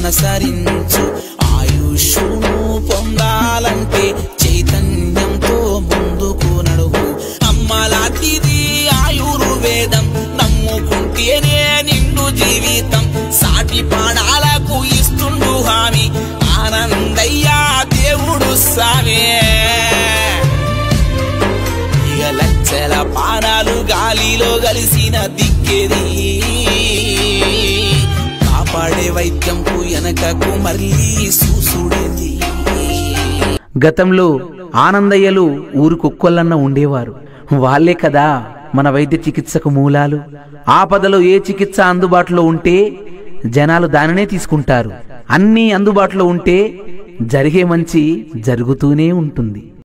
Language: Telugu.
అనుసరించు ఆయుష్ను పొందాలంటే చైతన్యంతో ముందుకు నడువు అమ్మలాంటిది ఆయుర్వేదం నమ్ముకుంటేనే నిండు జీవితం సాటి ప్రాణాలకు ఇస్తుండు హామీ ఆనందయ్యా దేవుడు సామే ఇక లచ్చల పానాలు గాలిలో కలిసిన దిక్కేది కాపాడే వైద్యంకు వెనకకు మళ్ళీ చూసుడేది గతంలో ఆనందయ్యలు ఊరు కుక్కొల్లన్న ఉండేవారు వాళ్ళే కదా మన వైద్య చికిత్సకు మూలాలు ఆపదలో ఏ చికిత్స అందుబాటులో ఉంటే జనాలు దానినే తీసుకుంటారు అన్నీ అందుబాటులో ఉంటే జరిగే మంచి జరుగుతూనే ఉంటుంది